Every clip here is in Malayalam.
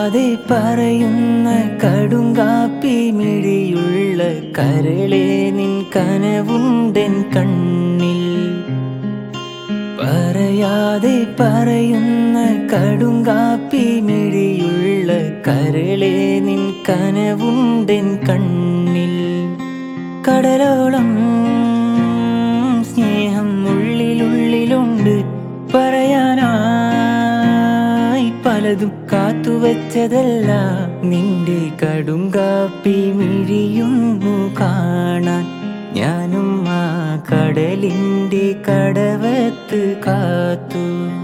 പറയാതെ പറയുന്ന കടുങ്കാപ്പി മിഴിയുള്ള കരളെ നിൻ കനവുണ്ടൻ കണ്ണിൽ പറയാതെ പറയുന്ന കടുങ്കാപ്പി മിഴിയുള്ള കരളെ നിൻ കനവുണ്ടൻ കണ്ണിൽ കടലോളം സ്നേഹം ഉള്ളിലുള്ളിലുണ്ട് പറയാനായി പലതും കാത്തുവച്ചതല്ല നിന്റെ കടുങ്കാപ്പി മിഴിയുന്നു കാണാൻ ഞാനും ആ കടലിന്റെ കടവത്ത് കാത്തു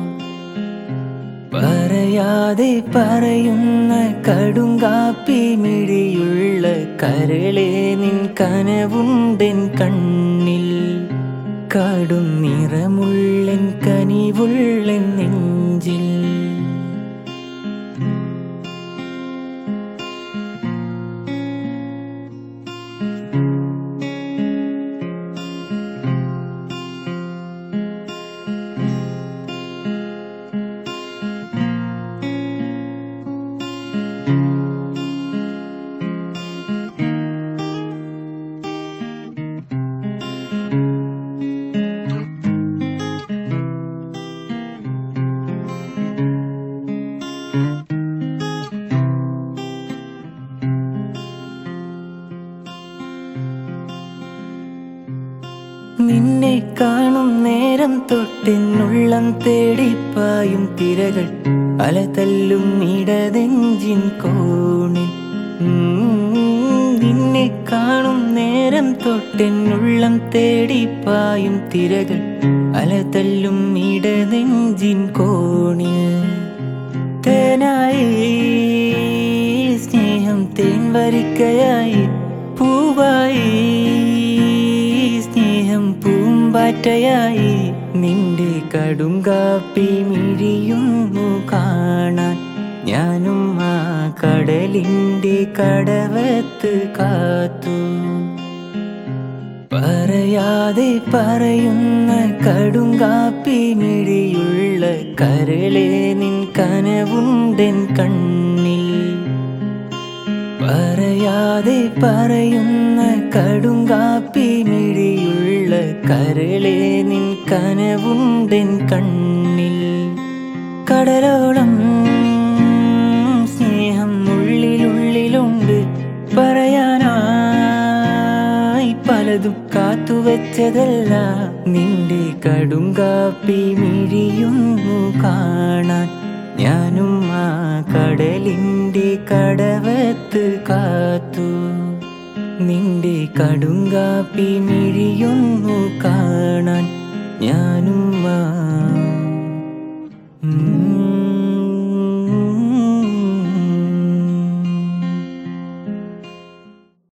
പറയാതെ പറയുന്ന കടുങ്കാപ്പി മിഴിയുള്ള കരളെ നിൻ കനവുണ്ടൻ കണ്ണിൽ കടും നിറമുള്ളൻ കനിവുള്ളൻ നെഞ്ചിൽ നിന്നെ കാണും നേരം തൊട്ടെന്നുള്ളം തേടിപ്പായും തിരകൾ അലതല്ലും ഇടതെഞ്ചിൻ കോണിൽ ഉം, നിന്നെ കാണും നേരം തൊട്ടെന്നുള്ളം തേടിപ്പായും തിരകൾ അലതല്ലും ഇടനെഞ്ചിൻ കോണിൽ തേനായി സ്നേഹം തേൻ വരിക്കയായി പൂവായി സ്നേഹം പൂമ്പാറ്റയായി നിന്റെ കടുങ്കാപ്പി മിഴിയുന്നു കാണാൻ ഞാനും ആ കടലിന്റെ കടവത്ത് കാത്തു പറയാതെ പറയുന്ന കടുങ്കാപ്പി മിഴിയുള്ള കരളെ നിൻ കനവുണ്ടൻ കണ്ണിൽ പറയാതെ പറയുന്ന കടുങ്കാപ്പി മിഴിയുള്ള കരളെ നിൻ കനവുണ്ടൻ കണ്ണിൽ കടലോളം സ്നേഹം ഉള്ളിലുള്ളിലുണ്ട് പറയാനായി പലതും കാത്തുവച്ചതല്ല നിന്റെ കടുങ്കാപ്പി മിഴിയുന്നു കാണാൻ ഞാനും ആ കടലിന്റെ കടവത്ത് കാത്തു നിന്റെ കടുങ്കാപ്പി മിഴിയൊന്നു കാണാൻ ഞാനും ആ ഉം